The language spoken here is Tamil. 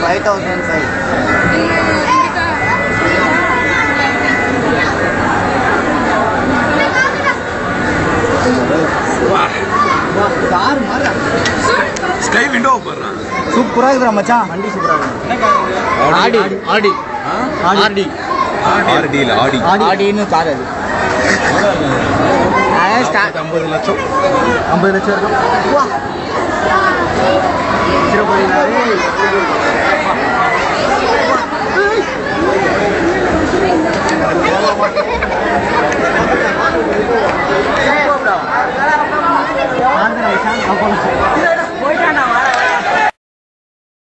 ஃபைவ் தௌசண்ட் ஃபைவ் கார் மாதிரி ஸ்கை விண்டோ போடுறான் சூப்பராக இருக்குடா மச்சான் வண்டி சூப்பராக இருக்கு ஆடி ஆடி ஆடி ஆர்டியில் ஆடி ஆடின்னு கார் அது அதான் ஸ்டா- ஐம்பது லட்சம் ஐம்பது லட்சம் இருக்கும் வா. வச்சிட போறீங்களா? ஏய். வாங்க, நம்ம சாமி பார்ப்போம்.